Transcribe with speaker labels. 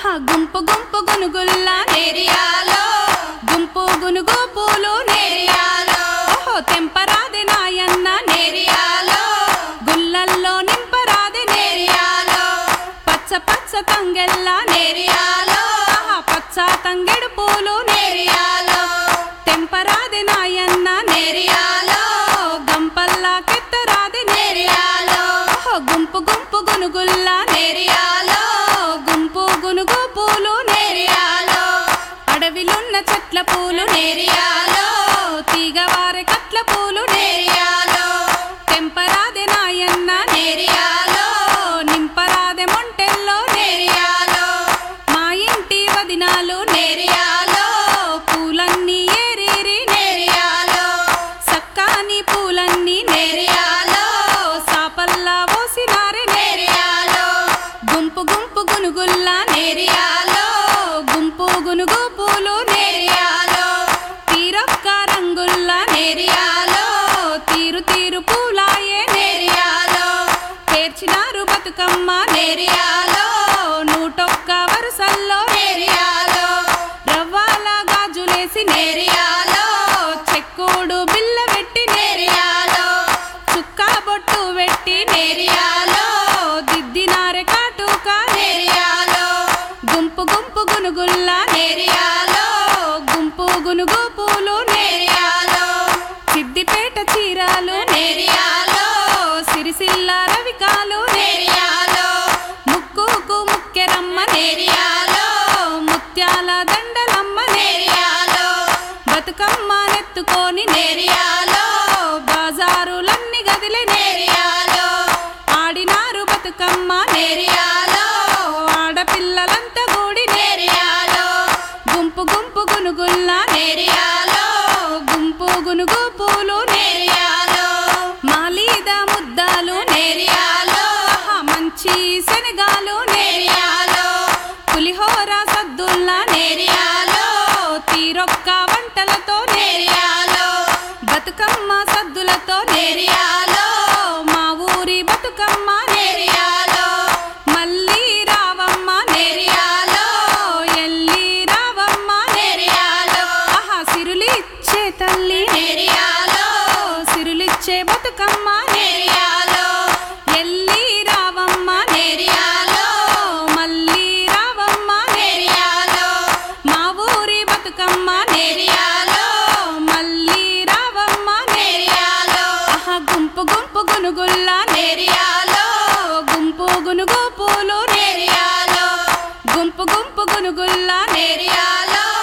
Speaker 1: ఆహా గుంపు గుంపు గునుగుల్లా
Speaker 2: నేరియాలో
Speaker 1: గుంపు గునుగు పూలు
Speaker 2: నేరియాలో
Speaker 1: ఓహో తెంపరాది నాయన్న
Speaker 2: నేరియాలో
Speaker 1: గుల్లల్లో నింపరాది
Speaker 2: నేరియాలో
Speaker 1: పచ్చ పచ్చ తంగెల్లా
Speaker 2: నేరియాలో
Speaker 1: ఆహా పచ్చ తంగెడు పూలు
Speaker 2: నేరియాలో
Speaker 1: తెంపరాది నాయన్న
Speaker 2: నేరియాలో
Speaker 1: గంపల్లా కెత్తరాది
Speaker 2: నేరియాలో
Speaker 1: ఓహో గుంపు గుంపు గునుగుల్లా
Speaker 2: నేరియాలో
Speaker 1: గుంపు గునుగు పూలు
Speaker 2: నేరియాలో
Speaker 1: అడవిలున్న చెట్ల పూలు
Speaker 2: నేరియాలో
Speaker 1: తీగవారె కట్ల పూలు
Speaker 2: నేరియాలో
Speaker 1: తెంపరాది నాయన్న
Speaker 2: నేరియాలో
Speaker 1: నింపరాదె మొంటెల్లో
Speaker 2: నేరియాలో
Speaker 1: మా ఇంటి వదినాలు
Speaker 2: నేరియాలో
Speaker 1: పూలన్నీ ఏరేరి
Speaker 2: నేరియాలో
Speaker 1: సక్కాని పూలన్నీ
Speaker 2: నేరియాలో
Speaker 1: సాపల్లా పోసినారే
Speaker 2: నేరియాలో
Speaker 1: గుంపు గుంపు గునుగుల్లా
Speaker 2: నేరియాలో
Speaker 1: గుంపు గునుగు పూలు
Speaker 2: నేరియాలో
Speaker 1: తీరొక్క రంగుల్లా
Speaker 2: నేరియాలో
Speaker 1: తీరు తీరు పూలాయే
Speaker 2: నేరియాలో
Speaker 1: పేర్చినారు బతుకమ్మ
Speaker 2: నేరియాలో
Speaker 1: నూటొక్క వరుసల్లో
Speaker 2: నేరియాలో
Speaker 1: రవ్వాల గాజులేసి
Speaker 2: నేరియాలో
Speaker 1: చెక్కుడు బిల్ల పెట్టి
Speaker 2: నేరియాలో
Speaker 1: చుక్క బొట్టు పెట్టి
Speaker 2: నేరియాలో
Speaker 1: దిద్దినారె కాటుక
Speaker 2: నేరియాలో
Speaker 1: గుంపు గుంపు గునుగుల్లా
Speaker 2: నేరియాలో
Speaker 1: గుంపు గునుగు పూలు
Speaker 2: నేరియాలో
Speaker 1: సిద్దిపేట చీరాలు
Speaker 2: నేరియాలో
Speaker 1: సిరిసిల్ల రవికాలు
Speaker 2: నేరియాలో
Speaker 1: ముక్కుకు ముక్కెరమ్మ
Speaker 2: నేరియాలో
Speaker 1: ముత్యాల దండలమ్మ
Speaker 2: నేరియాలో
Speaker 1: బతుకమ్మ నెత్తుకొని
Speaker 2: నేరియాలో
Speaker 1: బాజారులన్నీ గదిలే
Speaker 2: నేరియాలో
Speaker 1: ఆడినారు బతుకమ్మ
Speaker 2: నేరియాలో
Speaker 1: ఆడపిల్లలంతా కూడి
Speaker 2: నేరియాలో
Speaker 1: గుంపు గుంపు గునుగుల్లా
Speaker 2: నేరియాలో
Speaker 1: గుంపు గునుగు పూలు
Speaker 2: నేరియాలో
Speaker 1: మాలీద ముద్దాలు
Speaker 2: నేరియాలో
Speaker 1: ఆహా, మంచి శనగాలు
Speaker 2: నేరియాలో
Speaker 1: పులిహోర సద్దుల్లా
Speaker 2: నేరియాలో
Speaker 1: తీరొక్క వంటలతో
Speaker 2: నేరియాలో
Speaker 1: బతుకమ్మ సద్దులతో
Speaker 2: నేరియాలో
Speaker 1: మా ఊరి బతుకమ్మ
Speaker 2: నేరియాలో
Speaker 1: మళ్ళీ రావమ్మ
Speaker 2: నేరియాలో
Speaker 1: ఎల్లి రావమ్మ
Speaker 2: నేరియాలో
Speaker 1: ఆహా సిరులిచ్చే తల్లి
Speaker 2: నేరియాలో
Speaker 1: సిరులిచ్చే బతుకమ్మ
Speaker 2: నేరియాలో
Speaker 1: ఎల్లి రావమ్మ
Speaker 2: నేరియాలో
Speaker 1: మళ్ళీ రావమ్మ
Speaker 2: నేరియాలో
Speaker 1: మా ఊరి బతుకమ్మ
Speaker 2: నేరియాలో
Speaker 1: మళ్ళీ రావమ్మ
Speaker 2: నేరియాలో
Speaker 1: ఆహా గుంపు గుంపు గునుగుల్లా
Speaker 2: నేరియాలో
Speaker 1: గుంపు గునుగు పూలు
Speaker 2: నేరియాలో
Speaker 1: గుంపు గుంపు గునుగుల్లా
Speaker 2: నేరియాలో